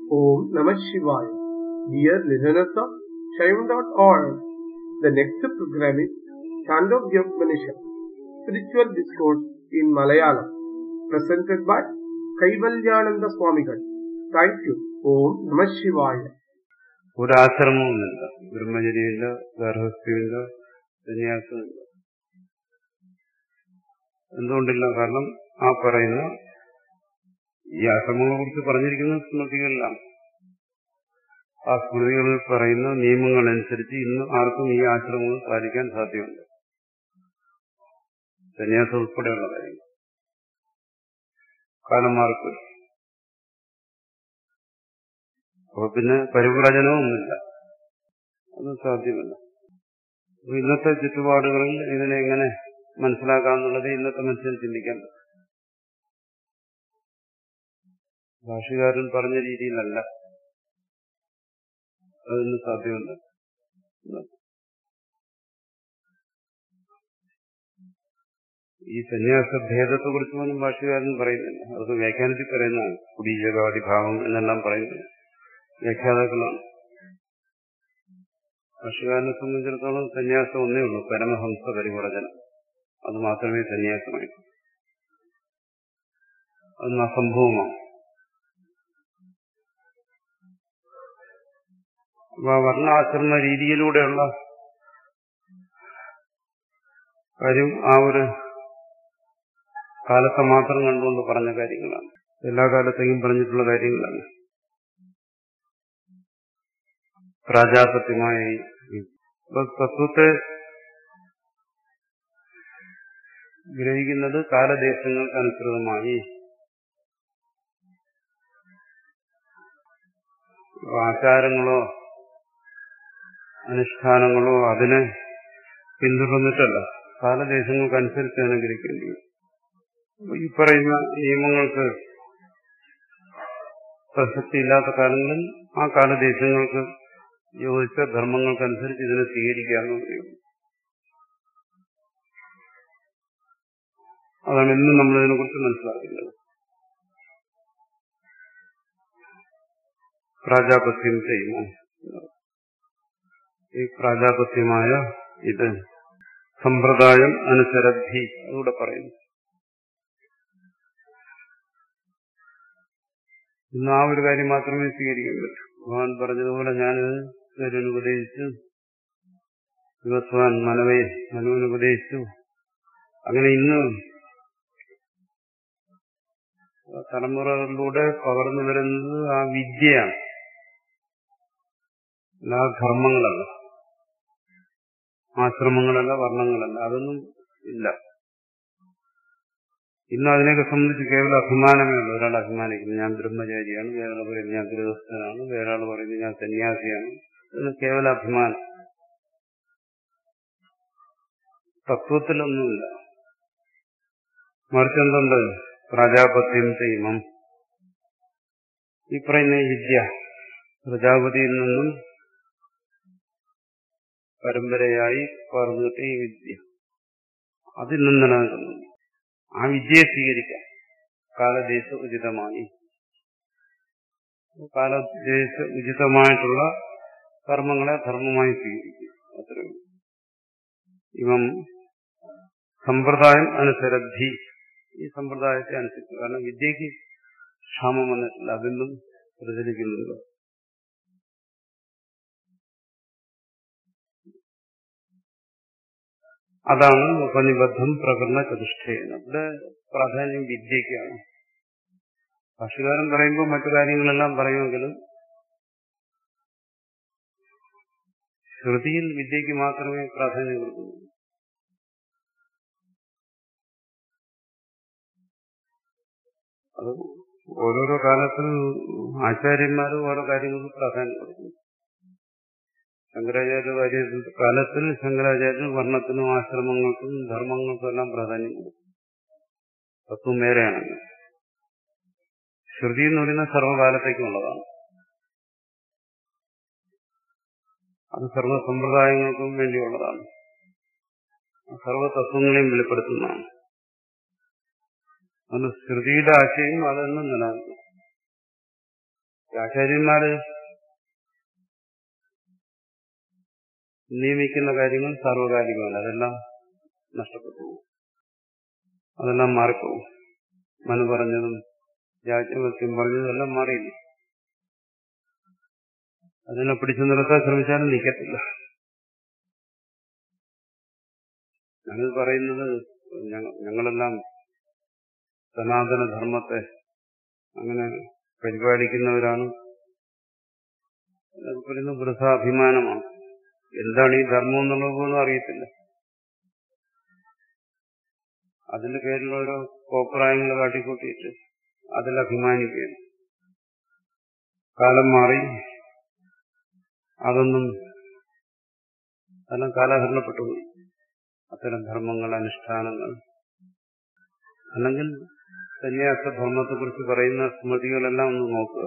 Om Namah Shivaya. Dear listeners of Shaivan.org, the next program is Chandogya Upanishad, Spiritual Discourse in Malayalam, presented by Kaivalyananda Swamigal. Thank you. Om Namah Shivaya. ഒരാശ്രമവുമില്ല ബ്രഹ്മചര്യമില്ല ഗർഭസ്ഥ്യമില്ല സന്യാസമില്ല എന്തുകൊണ്ടില്ല കാരണം ആ പറയുന്ന ഈ ആശ്രമങ്ങളെ കുറിച്ച് പറഞ്ഞിരിക്കുന്ന സ്മൃതികളിലാണ് ആ സ്മൃതികളിൽ പറയുന്ന നിയമങ്ങളനുസരിച്ച് ഇന്ന് ആർക്കും ഈ ആശ്രമങ്ങൾ പാലിക്കാൻ സാധ്യമല്ല സന്യാസം ഉൾപ്പെടെയുള്ള കാര്യങ്ങൾ കാലന്മാർക്ക് അപ്പൊ പിന്നെ പരിവ്രജനമൊന്നുമില്ല അത് സാധ്യമല്ല അപ്പൊ ഇന്നത്തെ ചുറ്റുപാടുകളിൽ ഇതിനെ എങ്ങനെ മനസ്സിലാക്കാന്നുള്ളത് ഇന്നത്തെ മനുഷ്യൻ ചിന്തിക്കാൻ പറ്റും ഭാഷകാരൻ പറഞ്ഞ രീതിയിലല്ല അതൊന്നും സാധ്യമല്ല ഈ സന്യാസ ഭേദത്തെ കുറിച്ച് പോലും ഭാഷകാരൻ പറയുന്നില്ല അത് വ്യാഖ്യാനത്തിൽ പറയുന്നതാണ് കുടീജകാതി ഭാവം എന്നെല്ലാം പറയുന്നത് വ്യാഖ്യാതാക്കളാണ് ഭാഷകാരനെ സംബന്ധിച്ചിടത്തോളം സന്യാസം ഒന്നേ ഉള്ളൂ പരമഹംസ പരിവർജനം അത് മാത്രമേ സന്യാസമായി അത് അസംഭവമാണ് അപ്പൊ ആ വർണ്ണാശ്രമ രീതിയിലൂടെയുള്ള കാര്യം ആ ഒരു കാലത്തെ മാത്രം കണ്ടുകൊണ്ട് പറഞ്ഞ കാര്യങ്ങളാണ് എല്ലാ കാലത്തേക്കും പറഞ്ഞിട്ടുള്ള കാര്യങ്ങളാണ് പ്രാജാപത്യമായ തത്വത്തെ ഗ്രഹിക്കുന്നത് കാലദേശങ്ങൾക്ക് അനുസൃതമായി ആചാരങ്ങളോ അനുഷ്ഠാനങ്ങളോ അതിനെ പിന്തുടർന്നിട്ടല്ല കാലദേശങ്ങൾക്കനുസരിച്ച് അനുഗ്രഹിക്കേണ്ടി ഈ പറയുന്ന നിയമങ്ങൾക്ക് പ്രസക്തിയില്ലാത്ത കാലങ്ങളിൽ ആ കാലദേശങ്ങൾക്ക് യോജിച്ച ധർമ്മങ്ങൾക്കനുസരിച്ച് ഇതിനെ സ്വീകരിക്കാമെന്ന് പറയുന്നു അതാണ് ഇന്നും നമ്മൾ ഇതിനെക്കുറിച്ച് മനസ്സിലാക്കുന്നത് പ്രാജാപത്യം ചെയ്യുമോ ഈ പ്രാജാപത്യമായ ഇത് സമ്പ്രദായം അനുസരദ്ധി അതുകൂടെ പറയുന്നു ഇന്ന് ആ ഒരു കാര്യം മാത്രമേ സ്വീകരിക്കാൻ പറ്റൂ ഭഗവാൻ പറഞ്ഞതുപോലെ ഞാനിത് ഗരുനുപദേശിച്ചു ദിവസ്വാൻ മനവേ മനുവിനുപദേശിച്ചു അങ്ങനെ ഇന്ന് തലമുറകളിലൂടെ പകർന്നു വരുന്നത് ആ വിദ്യയാണ് എല്ലാ ധർമ്മങ്ങളല്ല ആശ്രമങ്ങളല്ല വർണ്ണങ്ങളല്ല അതൊന്നും ഇല്ല ഇന്ന് അതിനെയൊക്കെ സംബന്ധിച്ച് കേവല അഭിമാനമേ ഉള്ളൂ ഒരാൾ അഭിമാനിക്കുന്നു ഞാൻ ബ്രഹ്മചാരിയാണ് വേറൊരാൾ പറയുന്നത് ഞാൻ ഗൃഹസ്ഥനാണ് വേറൊരാൾ പറയുന്നത് ഞാൻ സന്യാസിയാണ് ഇന്ന് കേവല അഭിമാനം തത്വത്തിലൊന്നുമില്ല മറിച്ച് എന്തുണ്ട് പ്രജാപത്യം ചെയ്യുമം ഈ പറയുന്ന വിദ്യ പ്രജാപതിയിൽ നിന്നും പരമ്പരയായി പകർന്നിട്ട് ഈ വിദ്യ അതിൽ നിന്ന് നിലനിൽക്കുന്നു ആ വിദ്യയെ സ്വീകരിക്കാം കാലദേശ ഉചിതമായി കാലദേശ ഉചിതമായിട്ടുള്ള കർമ്മങ്ങളെ ധർമ്മമായി സ്വീകരിക്കും അത്രയും ഇവം സമ്പ്രദായം അനുസരദ്ധി ഈ സമ്പ്രദായത്തെ അനുസരിച്ച് കാരണം വിദ്യക്ക് ക്ഷാമം വന്നിട്ടില്ല അതെന്നും പ്രചരിക്കുന്നുണ്ട് അതാണ് ഉപനിബദ്ധം പ്രകടന ചതുഷ്ടേന ഇവിടെ പ്രാധാന്യം വിദ്യക്കാണ് ഭാഷകാരൻ പറയുമ്പോൾ മറ്റു കാര്യങ്ങളെല്ലാം പറയുമെങ്കിലും ശ്രുതിയിൽ വിദ്യക്ക് മാത്രമേ പ്രാധാന്യം കൊടുക്കുന്നുള്ളൂ അത് ഓരോരോ കാലത്തും ആചാര്യന്മാരും ഓരോ കാര്യങ്ങൾക്ക് പ്രാധാന്യം കൊടുക്കുന്നു ശങ്കരാചാര്യ കാര്യ കാലത്തിൽ ശങ്കരാചാര്യൻ വർണ്ണത്തിനും ആശ്രമങ്ങൾക്കും ധർമ്മങ്ങൾക്കും എല്ലാം പ്രാധാന്യം കൊടുക്കും തത്വം വേറെയാണ് ശ്രുതി എന്ന് പറയുന്ന സർവ്വകാലത്തേക്കുള്ളതാണ് അത് സർവ്വ സമ്പ്രദായങ്ങൾക്കും വേണ്ടിയുള്ളതാണ് സർവ്വ തത്വങ്ങളെയും വെളിപ്പെടുത്തുന്നതാണ് അതുകൊണ്ട് ശ്രുതിയുടെ ആശയം അതെന്നും നിലനിൽക്കും ആചാര്യന്മാര് നിയമിക്കുന്ന കാര്യങ്ങൾ സാർവകാലികമല്ല അതെല്ലാം നഷ്ടപ്പെട്ടു പോകും. അതെല്ലാം മാറിപ്പോകും മനു പറഞ്ഞതും രാജ്യമത്യം പറഞ്ഞതും എല്ലാം മാറിയില്ല അതിനെ പിടിച്ചു നിർത്താൻ ശ്രമിച്ചാലും നിൽക്കത്തില്ല ഞാനിത് പറയുന്നത് ഞങ്ങ- ഞങ്ങളെല്ലാം സനാതന ധർമ്മത്തെ അങ്ങനെ പരിപാലിക്കുന്നവരാണ് അതൊക്കെ പറയുന്നത് വൃഥാഭിമാനമാണ് എന്താണ് ഈ ധർമ്മം എന്നുള്ളത് പോലും അറിയത്തില്ല അതിന്റെ പേരിൽ ഓരോ കോപ്രായങ്ങൾ കാട്ടിക്കൂട്ടിയിട്ട് അതിൽ അഭിമാനിക്കുകയാണ് കാലം മാറി അതൊന്നും അതെല്ലാം കാലഹരണപ്പെട്ടു പോയി അത്തരം ധർമ്മങ്ങൾ അനുഷ്ഠാനങ്ങൾ അല്ലെങ്കിൽ സന്യാസ ധർമ്മത്തെ കുറിച്ച് പറയുന്ന സ്മൃതികളെല്ലാം ഒന്ന് നോക്കുക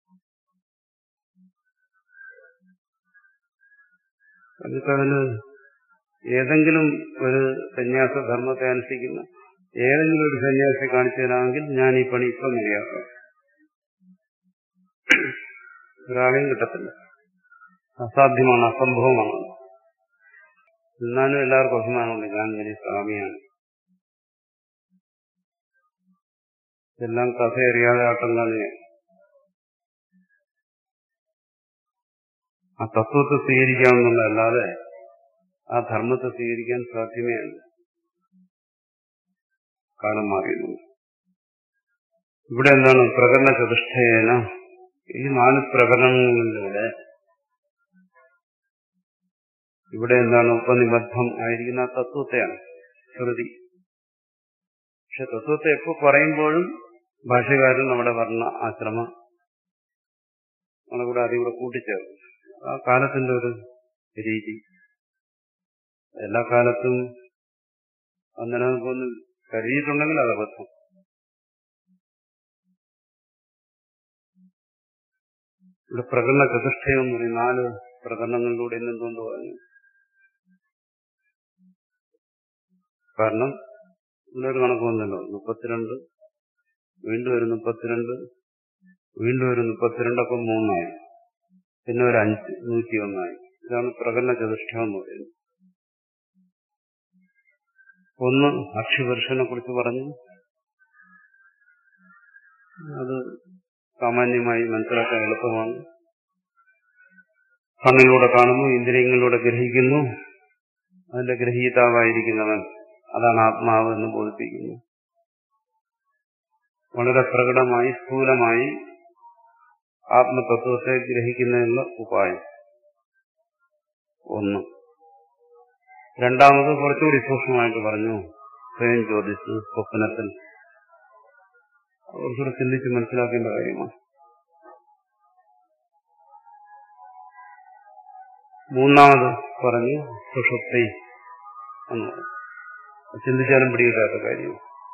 എന്നിട്ട് അതിന് ഏതെങ്കിലും ഒരു സന്യാസ ധർമ്മത്തെ അനുഷ്ഠിക്കുന്ന ഏതെങ്കിലും ഒരു സന്യാസി കാണിച്ചു തരാമെങ്കിൽ ഞാൻ ഈ പണി ഇപ്പം മതിയാക്കാം ഒരാളെയും കിട്ടത്തില്ല അസാധ്യമാണ് അസംഭവമാണ് എന്നാലും എല്ലാവർക്കും അഭിമാനമുണ്ട് ഞാൻ വലിയ സ്വാമിയാണ് എല്ലാം കഥയറിയാതെ ആട്ടം കളിയാണ് ആ തത്വത്തെ സ്വീകരിക്കാമെന്നുള്ളതല്ലാതെ ആ ധർമ്മത്തെ സ്വീകരിക്കാൻ സാധ്യമേ അല്ല കാലം മാറിയിരുന്നു ഇവിടെ എന്താണ് പ്രകടന ചതുഷ്ടയേന ഈ നാല് പ്രകടനങ്ങളിലൂടെ ഇവിടെ എന്താണ് ഉപനിബദ്ധം ആയിരിക്കുന്ന ആ തത്വത്തെയാണ് ശ്രുതി പക്ഷെ തത്വത്തെ എപ്പോ പറയുമ്പോഴും ഭാഷകാരൻ നമ്മുടെ വർണ്ണ ആശ്രമ നമ്മളെ കൂടെ അതിവിടെ കൂട്ടിച്ചേർക്കും ആ കാലത്തിന്റെ ഒരു രീതി എല്ലാ കാലത്തും അങ്ങനെ ഒന്ന് കരുതിയിട്ടുണ്ടെങ്കിൽ അത് അബദ്ധം ഇവിടെ പ്രകടന ചതുഷ്ടയം എന്ന് പറയും നാല് പ്രകടനങ്ങളിലൂടെ എന്നെന്തുകൊണ്ട് പറഞ്ഞു കാരണം ഇവിടെ ഒരു കണക്ക് വന്നല്ലോ മുപ്പത്തിരണ്ട് വീണ്ടും ഒരു മുപ്പത്തിരണ്ട് വീണ്ടും ഒരു മുപ്പത്തിരണ്ട് അപ്പം മൂന്നായി പിന്നെ ഒരു അഞ്ച് നൂറ്റി ഒന്നായി ഇതാണ് പ്രകടന ചതുഷ്ടം എന്ന് പറയുന്നത് ഒന്ന് അക്ഷിപുരുഷനെ കുറിച്ച് പറഞ്ഞു അത് സാമാന്യമായി മനസ്സിലാക്കാൻ എളുപ്പമാണ് കണ്ണിലൂടെ കാണുന്നു ഇന്ദ്രിയങ്ങളിലൂടെ ഗ്രഹിക്കുന്നു അതിന്റെ ഗ്രഹീതാവായിരിക്കുന്നവൻ അതാണ് ആത്മാവ് എന്ന് ബോധിപ്പിക്കുന്നു വളരെ പ്രകടമായി സ്ഥൂലമായി ആത്മതത്വത്തെ ഗ്രഹിക്കുന്നതിനുള്ള ഉപായം ഒന്ന് രണ്ടാമത് കുറച്ചുകൂടി സൂക്ഷ്മമായിട്ട് പറഞ്ഞു സ്വയം ചോദിച്ചു സ്വപ്നത്തിൽ കുറച്ചുകൂടി ചിന്തിച്ച് മനസ്സിലാക്കേണ്ട കാര്യമാണ് മൂന്നാമത് പറഞ്ഞു സുഷുപ്തി എന്ന് പറഞ്ഞു ചിന്തിച്ചാലും പിടികിട്ടാത്ത കാര്യം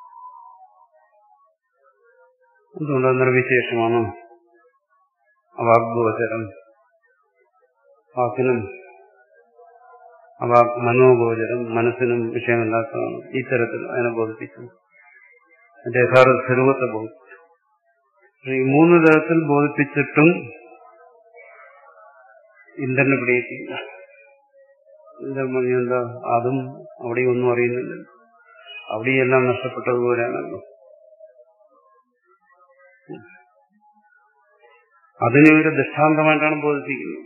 എന്തുകൊണ്ട് അത് നിർവിശേഷമാണ് അവാഗ്ഗോചരം വാക്കിനും അവ മനോഗോചരം മനസ്സിനും വിഷയമല്ലാത്തതാണ് ഈ തരത്തിൽ അതിനെ ബോധിപ്പിച്ചു അതിന്റെ യഥാർത്ഥ സ്വരൂപത്തെ ബോധിപ്പിച്ചു ഈ മൂന്ന് തരത്തിൽ ബോധിപ്പിച്ചിട്ടും ഇന്ദ്രനെ പിടിയിട്ടില്ല ഇന്ദ്രൻ പറഞ്ഞു എന്താ അതും അവിടെയും ഒന്നും അറിയുന്നില്ല അവിടെയെല്ലാം നഷ്ടപ്പെട്ടതുപോലെയാണല്ലോ അതിനെ ഒരു ദൃഷ്ടാന്തമായിട്ടാണ് ബോധിപ്പിക്കുന്നത്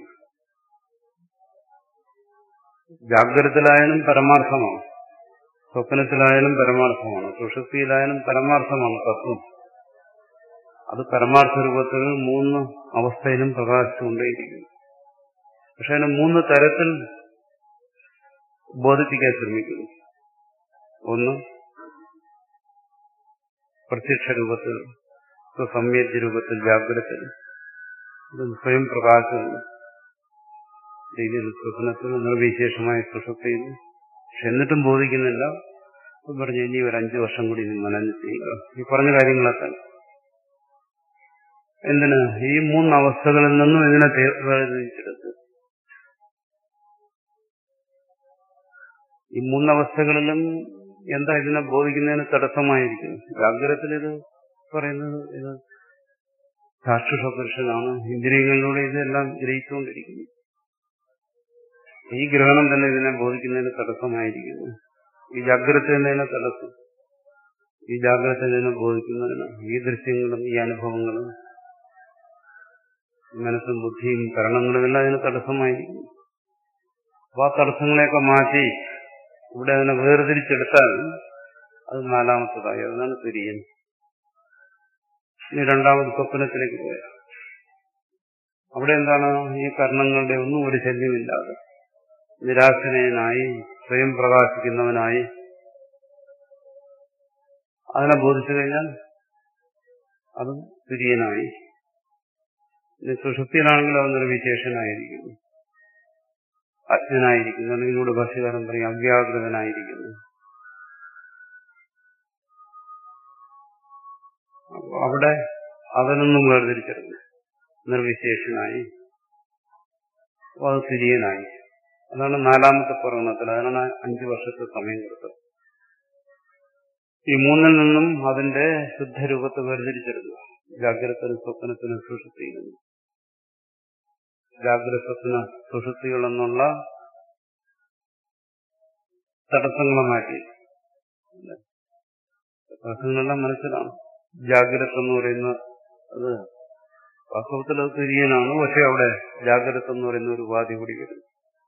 ജാഗ്രതത്തിലായാലും പരമാർത്ഥമാണ് സ്വപ്നത്തിലായാലും പരമാർത്ഥമാണ് സുഷുപ്തിയിലായാലും പരമാർത്ഥമാണ് തത്വം അത് പരമാർത്ഥ രൂപത്തിൽ മൂന്ന് അവസ്ഥയിലും പ്രകാശിച്ചുകൊണ്ടേയിരിക്കുന്നു പക്ഷെ അതിനെ മൂന്ന് തരത്തിൽ ബോധിപ്പിക്കാൻ ശ്രമിക്കുന്നു ഒന്ന് പ്രത്യക്ഷ രൂപത്തിൽ സംവേദ്യ രൂപത്തിൽ ജാഗ്രതത്തിൽ ഇത് സ്വയം പ്രകാശമാണ് രീതിയിൽ സ്വപ്നത്തിൽ നിർവിശേഷമായ സുഷുപ്തിയിൽ പക്ഷെ എന്നിട്ടും ബോധിക്കുന്നില്ല അപ്പം പറഞ്ഞു ഇനി ഒരു അഞ്ചു വർഷം കൂടി നീ മനനം ചെയ്യുക ഈ പറഞ്ഞ കാര്യങ്ങളൊക്കെ എന്തിന് ഈ മൂന്ന് അവസ്ഥകളിൽ നിന്നും ഇതിനെ വേർതിരിച്ചെടുത്ത് ഈ മൂന്നവസ്ഥകളിലും എന്താ ഇതിനെ ബോധിക്കുന്നതിന് തടസ്സമായിരിക്കുന്നു ജാഗ്രതത്തിൽ ഇത് പറയുന്നത് ഇത് ചാക്ഷുഷ പുരുഷനാണ് ഇന്ദ്രിയങ്ങളിലൂടെ ഇതെല്ലാം ഗ്രഹിച്ചുകൊണ്ടിരിക്കുന്നു ഈ ഗ്രഹണം തന്നെ ഇതിനെ ബോധിക്കുന്നതിന് തടസ്സമായിരിക്കുന്നു ഈ ജാഗ്രത എന്നതിനെ തടസ്സം ഈ ജാഗ്രത ഇതിനെ ബോധിക്കുന്നതിന് ഈ ദൃശ്യങ്ങളും ഈ അനുഭവങ്ങളും മനസ്സും ബുദ്ധിയും കരണങ്ങളും എല്ലാം അതിന് തടസ്സമായിരിക്കുന്നു അപ്പൊ ആ തടസ്സങ്ങളെയൊക്കെ മാറ്റി ഇവിടെ അതിനെ വേർതിരിച്ചെടുത്താൽ അത് നാലാമത്തതായി അതാണ് തുര്യൻ ഇനി രണ്ടാമത് സ്വപ്നത്തിലേക്ക് പോയാൽ അവിടെ എന്താണ് ഈ കർണങ്ങളുടെ ഒന്നും ഒരു ശല്യമില്ലാതെ നിരാശനായി സ്വയം പ്രകാശിക്കുന്നവനായി അതിനെ ബോധിച്ചു കഴിഞ്ഞാൽ അതും തുര്യനായി ഇനി സുഷുപ്തിയിലാണെങ്കിൽ അവൻ നിർവിശേഷനായിരിക്കുന്നു അജ്ഞനായിരിക്കുന്നു അല്ലെങ്കിൽ ഇവിടെ ഭാഷകാരൻ പറയും അവ്യാകൃതനായിരിക്കുന്നു അപ്പൊ അവിടെ അതിനൊന്നും വേർതിരിച്ചെടുക്കുന്നു നിർവിശേഷനായി അപ്പൊ അത് തുര്യനായി അതാണ് നാലാമത്തെ പ്രകടനത്തിൽ അതിനാണ് അഞ്ചു വർഷത്തെ സമയം കൊടുത്തത് ഈ മൂന്നിൽ നിന്നും അതിന്റെ ശുദ്ധരൂപത്തെ വേർതിരിച്ചെടുക്കുക ജാഗ്രതത്തിനും സ്വപ്നത്തിനും സുഷുപ്തിയിലും ജാഗ്രത സ്വപ്ന സുഷുപ്തികൾ എന്നുള്ള തടസ്സങ്ങളെ മാറ്റി തടസ്സങ്ങളെല്ലാം മനസ്സിലാണ് ജാഗ്രത എന്ന് പറയുന്ന അത് വാസ്തവത്തിൽ അത് തുര്യനാണ് പക്ഷെ അവിടെ ജാഗ്രത എന്ന് പറയുന്ന ഒരു ഉപാധി കൂടി വരുന്നു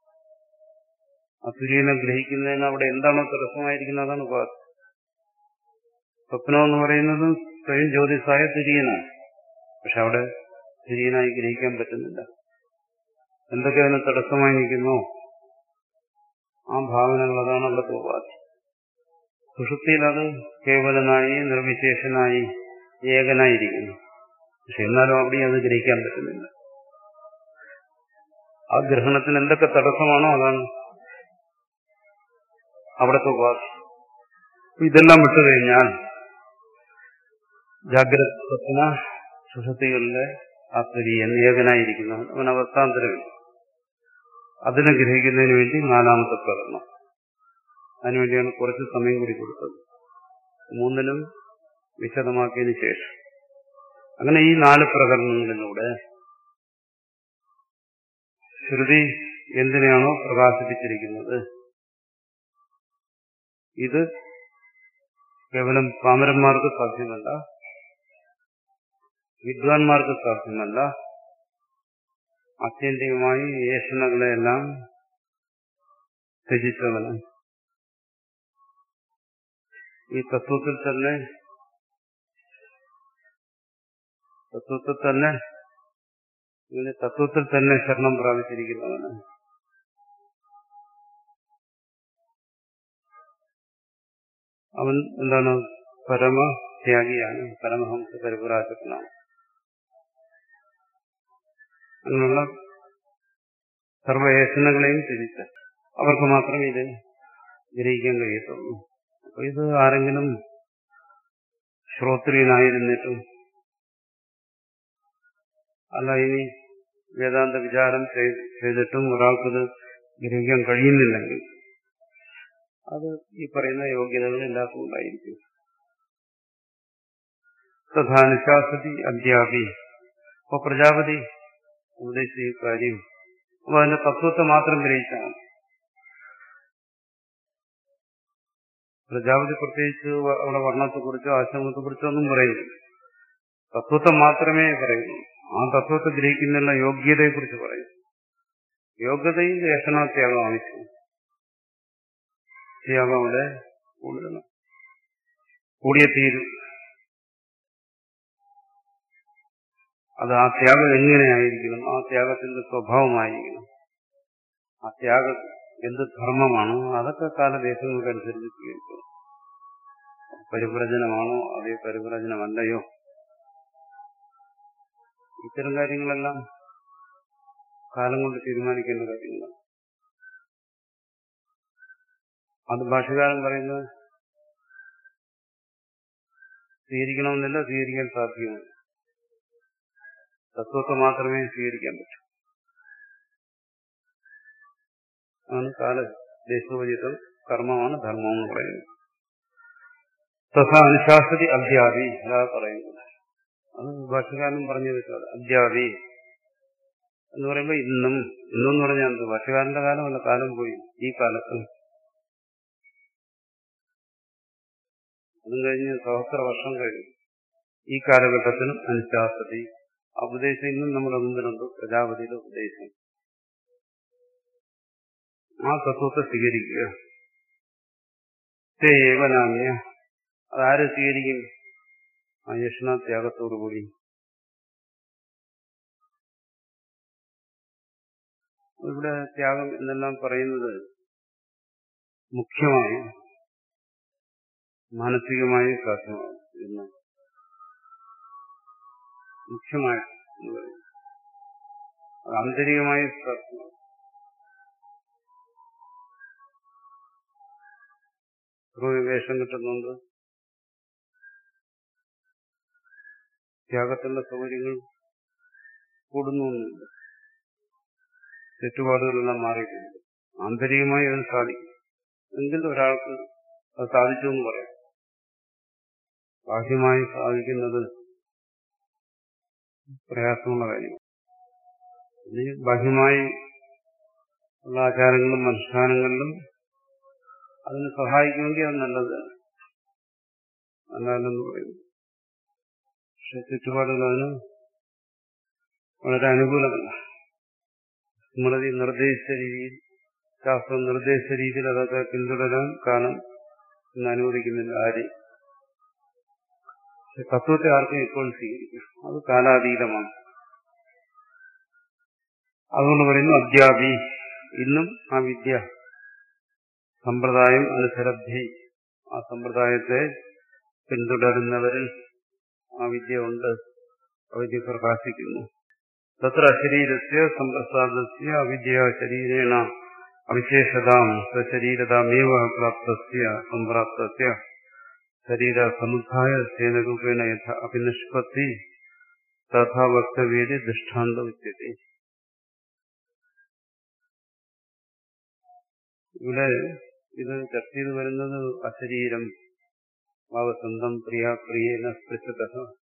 ആ തുര്യനെ ഗ്രഹിക്കുന്നതിന് അവിടെ എന്താണോ തടസ്സമായിരിക്കുന്നത് അതാണ് ഉപാധി സ്വപ്നം എന്ന് പറയുന്നത് സ്വയം ജ്യോതിസായ തുര്യനാണ് പക്ഷെ അവിടെ തുര്യനായി ഗ്രഹിക്കാൻ പറ്റുന്നില്ല എന്തൊക്കെ അതിന് തടസ്സമായി നിൽക്കുന്നോ ആ ഭാവനകൾ അതാണ് അവിടുത്തെ ഉപാധി സുഷുപ്തിയിൽ അത് കേവലനായി നിർവിശേഷനായി ഏകനായിരിക്കുന്നു പക്ഷെ എന്നാലും അവിടെ അത് ഗ്രഹിക്കാൻ പറ്റുന്നില്ല ആ ഗ്രഹണത്തിന് എന്തൊക്കെ തടസ്സമാണോ അതാണ് അവിടുത്തെ ഉപാധി ഇതെല്ലാം വിട്ടുകഴിഞ്ഞാൽ ജാഗ്രത സ്വപ്ന സുഷുപ്തികളിലെ ആ തുര്യൻ ഏകനായിരിക്കുന്നവൻ അവൻ അവസ്ഥാന്തരമില്ല അതിനെ ഗ്രഹിക്കുന്നതിന് വേണ്ടി നാലാമത്തെ പ്രകടനം അതിനുവേണ്ടിയാണ് കുറച്ച് സമയം കൂടി കൊടുത്തത് മൂന്നിലും വിശദമാക്കിയതിനു ശേഷം അങ്ങനെ ഈ നാല് പ്രകടനങ്ങളിലൂടെ ശ്രുതി എന്തിനെയാണോ പ്രകാശിപ്പിച്ചിരിക്കുന്നത് ഇത് കേവലം പാമരന്മാർക്ക് സാധ്യമല്ല വിദ്വാൻമാർക്ക് സാധ്യമല്ല ആത്യന്തികമായി ഏഷണകളെല്ലാം ത്യജിച്ചവന് ഈ തത്വത്തിൽ തന്നെ തത്വത്തിൽ തന്നെ ഇങ്ങനെ തത്വത്തിൽ തന്നെ ശരണം പ്രാപിച്ചിരിക്കുന്നവന് അവൻ എന്താണ് പരമത്യാഗിയാണ് പരമഹംസ പരിപുരാജനാണ് അങ്ങനെയുള്ള സർവയേഷണകളെയും തിരിച്ച് അവർക്ക് മാത്രമേ ഇത് ഗ്രഹിക്കാൻ കഴിയത്തുള്ളൂ അപ്പൊ ഇത് ആരെങ്കിലും ശ്രോത്രിയനായിരുന്നിട്ടും അല്ല ഇനി വേദാന്ത വിചാരം ചെയ്തിട്ടും ഒരാൾക്കത് ഗ്രഹിക്കാൻ കഴിയുന്നില്ലെങ്കിൽ അത് ഈ പറയുന്ന യോഗ്യതകൾ ഇല്ലാത്തതുകൊണ്ടായിരിക്കും തഥാനുശാസതി അധ്യാപി അപ്പൊ പ്രജാപതി ഉപദേശിച്ച ഈ കാര്യം അപ്പൊ അതിന്റെ തത്വത്തെ മാത്രം ഗ്രഹിച്ചാണ് പ്രജാപതി പ്രത്യേകിച്ച് അവിടെ വർണ്ണത്തെക്കുറിച്ചോ ആശ്രമത്തെക്കുറിച്ചോ ഒന്നും പറയുന്നില്ല തത്വത്തെ മാത്രമേ പറയുന്നു ആ തത്വത്തെ ഗ്രഹിക്കുന്നുള്ള യോഗ്യതയെക്കുറിച്ച് പറയും യോഗ്യതയിൽ രക്ഷണത്യാഗം ആവശ്യം ത്യാഗം അവിടെ കൂടുതൽ കൂടിയ തീരും അത് ആ ത്യാഗം എങ്ങനെയായിരിക്കണം ആ ത്യാഗത്തിന്റെ സ്വഭാവമായിരിക്കണം ആ ത്യാഗം എന്ത് ധർമ്മമാണോ അതൊക്കെ കാലദേശങ്ങൾക്കനുസരിച്ച് സ്വീകരിക്കണം പരിപ്രജനമാണോ അതേ പരിപ്രജനമല്ലയോ ഇത്തരം കാര്യങ്ങളെല്ലാം കാലം കൊണ്ട് തീരുമാനിക്കേണ്ട കാര്യങ്ങളാണ് അത് ഭാഷകാരൻ പറയുന്നത് സ്വീകരിക്കണമെന്നില്ല സ്വീകരിക്കാൻ സാധ്യമാണ് തത്വത്തെ മാത്രമേ സ്വീകരിക്കാൻ പറ്റൂ ആണ് കാല ദേശോപചിതം കർമ്മമാണ് ധർമ്മം എന്ന് പറയുന്നത് തഥാ അനുശാസതി അധ്യാപി അതാ പറയുന്നത് അത് ഭാഷകാരനും പറഞ്ഞു വെച്ചത് അദ്യാവി എന്ന് പറയുമ്പോൾ ഇന്നും ഇന്നെന്ന് പറഞ്ഞാൽ എന്ത് ഭാഷകാരന്റെ കാലമല്ല കാലം പോയി ഈ കാലത്ത് അതും കഴിഞ്ഞ് സഹസ്ര വർഷം കഴിഞ്ഞു ഈ കാലഘട്ടത്തിനും അനുശാസതി ആ ഉപദേശം ഇന്നും നമ്മുടെ മുമ്പിലുണ്ട് പ്രജാപതിയുടെ ഉപദേശം ആ തത്വത്തെ സ്വീകരിക്കുക ഏവനാമ്യ അതാര് സ്വീകരിക്കും ആ യഷ്ണത്യാഗത്തോടുകൂടി ഇവിടെ ത്യാഗം എന്നെല്ലാം പറയുന്നത് മുഖ്യമായി മാനസികമായി സാധ്യമാകും എന്ന് മുഖ്യമായി എന്ന് പറയും അത് ആന്തരികമായി സാധ്യമാകും വേഷം കിട്ടുന്നുണ്ട് ത്യാഗത്തിന്റെ സൗകര്യങ്ങൾ കൂടുന്നൊന്നുമില്ല ചുറ്റുപാടുകളെല്ലാം മാറിയിട്ടുണ്ട് ആന്തരികമായി അത് സാധിക്കും എങ്കിൽ ഒരാൾക്ക് അത് സാധിച്ചു എന്ന് പറയാം ബാഹ്യമായി സാധിക്കുന്നത് പ്രയാസമുള്ള കാര്യം ഇനി ബാഹ്യമായി ഉള്ള ആചാരങ്ങളും അനുഷ്ഠാനങ്ങളിലും അതിന് സഹായിക്കുമെങ്കിൽ അത് നല്ലത് നല്ലതെന്ന് പറയുന്നു പക്ഷെ ചുറ്റുപാടുകൾ അതിന് വളരെ അനുകൂലമല്ല സ്മൃതി നിർദ്ദേശിച്ച രീതിയിൽ ശാസ്ത്രം നിർദ്ദേശിച്ച രീതിയിൽ അതൊക്കെ പിന്തുടരാൻ കാലം ഇന്ന് അനുവദിക്കുന്നില്ല ആര് പക്ഷെ തത്വത്തെ ആർക്കും ഇപ്പോൾ സ്വീകരിക്കും അത് കാലാതീതമാണ് അതുകൊണ്ട് പറയുന്നു അധ്യാപി ഇന്നും ആ വിദ്യ സമ്പ്രദായം അനുസരബ്ധി ആ സമ്പ്രദായത്തെ പിന്തുടരുന്നവരിൽ ആ വിദ്യ ഉണ്ട് ആ വിദ്യ പ്രകാശിക്കുന്നു തത്ര അശരീരസ്യ സമ്പ്രസാദസ്യ അവിദ്യ ശരീരേണ അവിശേഷതാം സ്വശരീരതാമേവ പ്രാപ്തസ്യ സംപ്രാപ്തസ്യ ശരീര സമുദ്ധായ സേനരൂപേണ യഥ അഭിനിഷ്പത്തി തഥാ വക്തവ്യേതി ദൃഷ്ടാന്ത ഉച്ചതി ഇവിടെ ഇത് ചർച്ച ചെയ്ത് വരുന്നത് അശരീരം ഭാവസന്തം പ്രിയ പ്രിയേന സ്പൃശത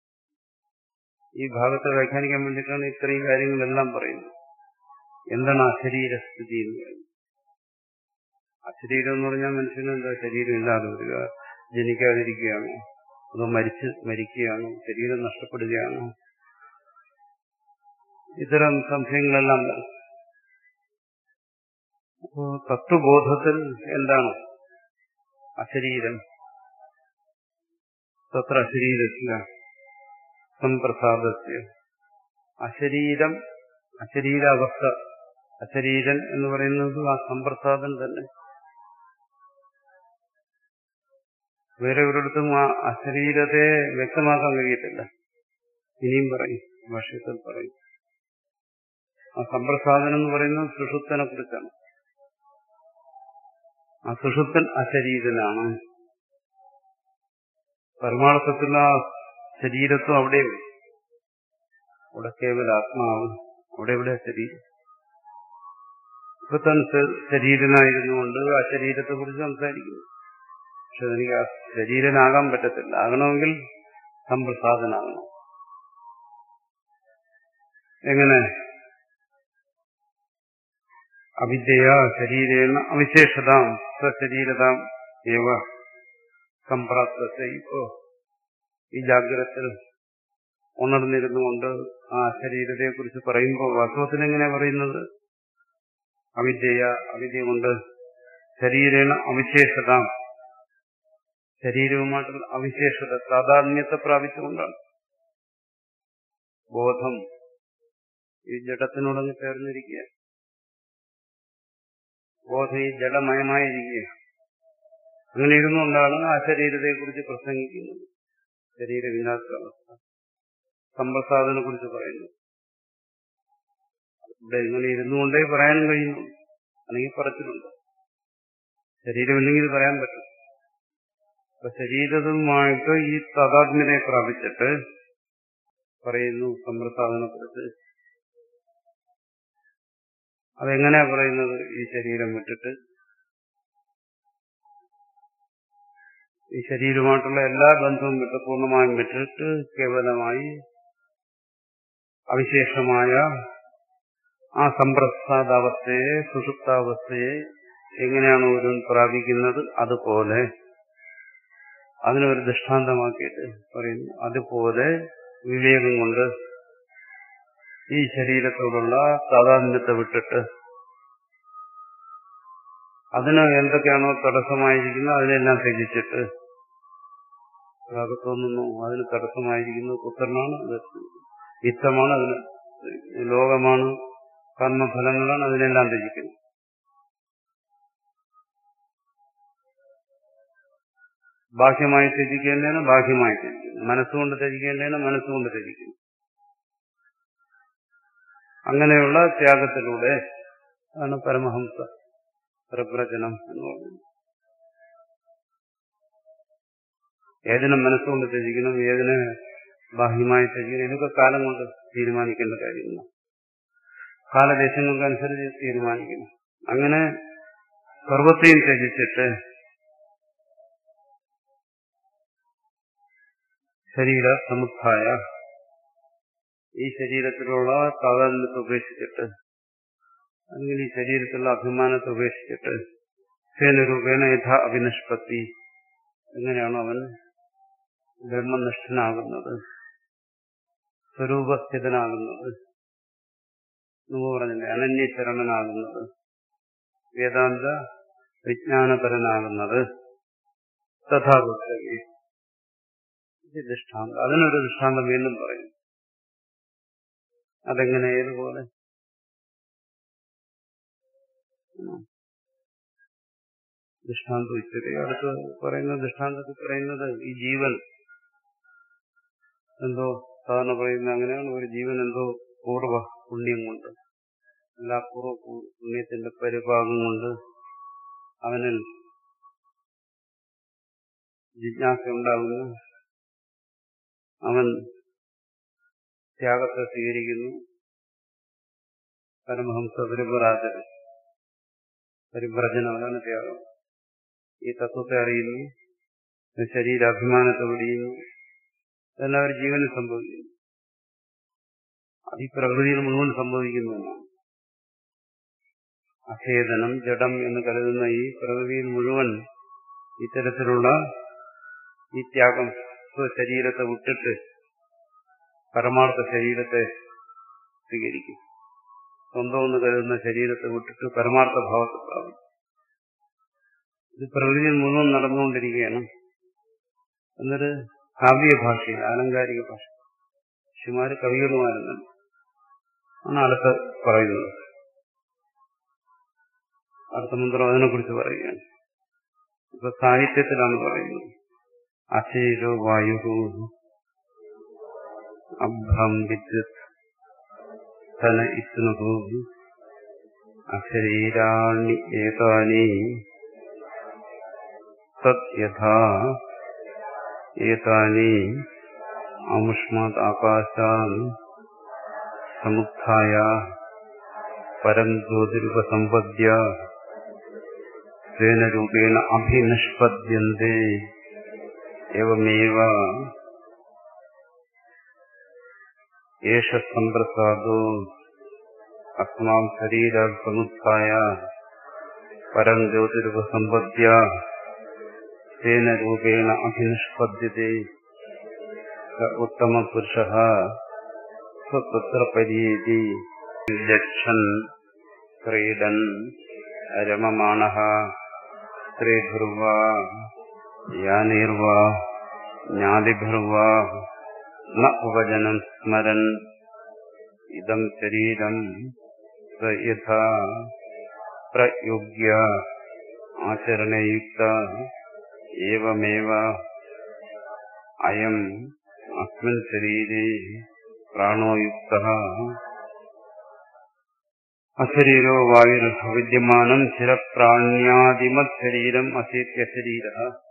ഈ ഭാഗത്തെ വ്യാഖ്യാനിക്കാൻ വേണ്ടിയിട്ടാണ് ഇത്രയും കാര്യങ്ങളെല്ലാം പറയുന്നത് എന്താണ് അശരീരസ്ഥിതി എന്ന് പറയുന്നത് അശരീരം എന്ന് പറഞ്ഞാൽ മനുഷ്യന് എന്താ ശരീരം ഇല്ലാതെ വരിക ജനിക്കാതിരിക്കുകയാണോ അതോ മരിച്ച് മരിക്കുകയാണോ ശരീരം നഷ്ടപ്പെടുകയാണോ ഇത്തരം സംശയങ്ങളെല്ലാം വരും അപ്പോ തത്വബോധത്തിൽ എന്താണ് അശരീരം തത്ര അശരീരസ്യ സംപ്രസാദസ്യ അശരീരം അശരീരാവസ്ഥ അശരീരൻ എന്ന് പറയുന്നത് ആ സമ്പ്രസാദൻ തന്നെ വേറെ ഒരിടത്തും ആ അശരീരത്തെ വ്യക്തമാക്കാൻ കഴിയത്തില്ല ഇനിയും പറയും ഭാഷ്യത്തിൽ പറയും ആ സമ്പ്രസാദനം എന്ന് പറയുന്നത് സുഷുപ്തനെ കുറിച്ചാണ് ആ സുഷുപ്തൻ അശരീരനാണ് പരമാർത്ഥത്തിൽ ആ ശരീരത്വം അവിടെ അവിടെ കേവല ആത്മാവ് അവിടെ എവിടെ ശരീരം ഇപ്പൊ താൻ ശരീരനായിരുന്നുകൊണ്ട് ആ ശരീരത്തെ കുറിച്ച് സംസാരിക്കുന്നു പക്ഷെ എനിക്ക് ആ ശരീരനാകാൻ പറ്റത്തില്ല ആകണമെങ്കിൽ സമ്പ്രസാദനാകണം എങ്ങനെ അവിദ്യ ശരീരേണ അവിശേഷതാം സ്വശരീരതാം ഏവ സംപ്രാപ്ത ഇപ്പോ ഈ ജാഗ്രതത്തിൽ ഉണർന്നിരുന്നുകൊണ്ട് ആ ശരീരത്തെ കുറിച്ച് പറയുമ്പോൾ വാസ്തവത്തിൽ എങ്ങനെ പറയുന്നത് അവിദ്യ അവിദ്യ കൊണ്ട് ശരീരേണ അവിശേഷത ശരീരവുമായിട്ടുള്ള അവിശേഷത താതാത്മ്യത്തെ പ്രാപിച്ചുകൊണ്ടാണ് ബോധം ഈ ജഡത്തിനോടങ്ങ് ചേർന്നിരിക്കുക ബോധം ഈ ജഡമയമായിരിക്കുക അങ്ങനെ ഇരുന്നുകൊണ്ടാണ് ആ ശരീരത്തെ കുറിച്ച് പ്രസംഗിക്കുന്നത് ശരീരമില്ലാത്ത അവസ്ഥ സമ്പ്രസാദനെ കുറിച്ച് പറയുന്നു ഇവിടെ ഇങ്ങനെ ഇരുന്നുകൊണ്ടേ പറയാൻ കഴിയുന്നു അല്ലെങ്കിൽ പറച്ചിലുണ്ട് ശരീരമില്ലെങ്കിൽ പറയാൻ പറ്റും അപ്പൊ ശരീരവുമായിട്ട് ഈ താതാത്മ്യതയെ പ്രാപിച്ചിട്ട് പറയുന്നു സമ്പ്രസാദനെ കുറിച്ച് അതെങ്ങനെയാ പറയുന്നത് ഈ ശരീരം വിട്ടിട്ട് ഈ ശരീരമായിട്ടുള്ള എല്ലാ ബന്ധവും വിട്ട് പൂർണ്ണമായും വിട്ടിട്ട് കേവലമായി അവിശേഷമായ ആ സമ്പ്രസാദാവസ്ഥയെ സുഷുപ്താവസ്ഥയെ എങ്ങനെയാണ് ഒരുവൻ പ്രാപിക്കുന്നത് അതുപോലെ അതിനൊരു ദൃഷ്ടാന്തമാക്കിയിട്ട് പറയുന്നു അതുപോലെ വിവേകം കൊണ്ട് ഈ ശരീരത്തോടുള്ള താതാത്മ്യത്തെ വിട്ടിട്ട് അതിന് എന്തൊക്കെയാണോ തടസ്സമായിരിക്കുന്നത് അതിനെല്ലാം ത്യജിച്ചിട്ട് തോന്നുന്നു അതിന് തടസ്സമായിരിക്കുന്നത് പുത്രനാണ് അത് വിത്തമാണ് അതിന് ലോകമാണ് കർമ്മഫലങ്ങളാണ് അതിനെല്ലാം ത്യജിക്കുന്നത് ബാഹ്യമായി ത്യജിക്കേണ്ടതിന് ബാഹ്യമായി ത്യജിക്കുന്നു മനസ്സുകൊണ്ട് ത്യജിക്കേണ്ടതിന് മനസ്സുകൊണ്ട് ത്യജിക്കുന്നു അങ്ങനെയുള്ള ത്യാഗത്തിലൂടെ ആണ് പരമഹംസ പ്രവചനം എന്ന് പറയുന്നത് ഏതിനെ മനസ്സുകൊണ്ട് ത്യജിക്കണം ഏതിനെ ബാഹ്യമായി ത്യജിക്കണം ഇതൊക്കെ കാലം കൊണ്ട് തീരുമാനിക്കേണ്ട കാര്യങ്ങളാണ് കാലദേശങ്ങൾക്കനുസരിച്ച് തീരുമാനിക്കണം അങ്ങനെ സർവത്തെയും ത്യജിച്ചിട്ട് ശരീര സമുദ്ധായ ഈ ശരീരത്തിലുള്ള താതാത്മ്യത്തെ ഉപേക്ഷിച്ചിട്ട് അല്ലെങ്കിൽ ഈ ശരീരത്തിലുള്ള അഭിമാനത്തെ ഉപേക്ഷിച്ചിട്ട് സേനരൂപേണ യഥാ അഭിനിഷ്പത്തി എങ്ങനെയാണോ അവൻ ബ്രഹ്മനിഷ്ഠനാകുന്നത് സ്വരൂപസ്ഥിതനാകുന്നത് എന്ന് പറഞ്ഞില്ലേ അനന്യശരണനാകുന്നത് വേദാന്ത വിജ്ഞാനപരനാകുന്നത് തഥാപുസ്തകി ദൃഷ്ടാന്തം അതിനൊരു ദൃഷ്ടാന്തം വീണ്ടും പറയും അതെങ്ങനെ ഏതുപോലെ ദൃഷ്ടാന്തം ഇച്ചിരി അടുത്ത് പറയുന്ന ദൃഷ്ടാന്തത്തിൽ പറയുന്നത് ഈ ജീവൻ എന്തോ സാധാരണ പറയുന്നത് അങ്ങനെയാണ് ഒരു ജീവൻ എന്തോ പൂർവ്വ പുണ്യം കൊണ്ട് എല്ലാ പൂർവ്വ പുണ്യത്തിന്റെ പരിഭാഗം കൊണ്ട് അവനിൽ ജിജ്ഞാസ ഉണ്ടാകുന്നു അവൻ ത്യാഗത്തെ സ്വീകരിക്കുന്നു പരമഹംസ പരിപരാജന പരിഭ്രജനം അതാണ് ത്യാഗം ഈ തത്വത്തെ അറിയുന്നു ശരീരാഭിമാനത്തെ വെടിയുന്നു ഇതെല്ലാം ഒരു ജീവന് സംഭവിക്കുന്നു അത് ഈ പ്രകൃതിയിൽ മുഴുവൻ സംഭവിക്കുന്നതാണ് അചേതനം ജഡം എന്ന് കരുതുന്ന ഈ പ്രകൃതിയിൽ മുഴുവൻ ഇത്തരത്തിലുള്ള ഈ ത്യാഗം ശരീരത്തെ വിട്ടിട്ട് പരമാർത്ഥ ശരീരത്തെ സ്വീകരിക്കും സ്വന്തം എന്ന് കരുതുന്ന ശരീരത്തെ വിട്ടിട്ട് പരമാർത്ഥ ഭാവത്തെ പ്രാപിക്കും ഇത് പ്രകൃതിയിൽ മുഴുവൻ നടന്നുകൊണ്ടിരിക്കുകയാണ് എന്നൊരു കാവ്യ ഭാഷയിൽ ആലങ്കാരിക ഭാഷ ഋഷിമാര് കവികളുമായിരുന്നു ആണ് അടുത്ത് പറയുന്നത് അടുത്ത മന്ത്രം അതിനെക്കുറിച്ച് പറയുകയാണ് ഇപ്പൊ സാഹിത്യത്തിലാണ് പറയുന്നത് അശീരോ വായു അഭ്രം വിദ്യുത് തന ഇസ്നുഹു അശരീരാണി ഏതാനി തത് യഥാ ഏതാനി അമുഷ്മാത് ആകാശാൻ സമുത്ഥായ പരം ജ്യോതിരുപസമ്പദ്യ സ്വേന രൂപേണ അഭിനിഷ്പദ്യന്തേ एवमेव एष सम्प्रसादो अस्मान् शरीरात् समुत्थाय परम् ज्योतिरुपसम्पद्य तेन रूपेण अभिनिष्पद्यते स उत्तमपुरुषः स्वतत्र पर्येति गच्छन् क्रीडन् रममाणः स्त्रीभिर्वा यानिर्वा ज्ञादिभिर्वा न उपजनं स्मरन् इदं शरीरं स यथा प्रयुज्य आचरणयुक्त एवमेव अयम् अस्मिन् शरीरे प्राणो युक्तः अशरीरो वायुर्विद्यमानं शिरप्राण्यादिमत् शरीरम् असेत्यशरीरः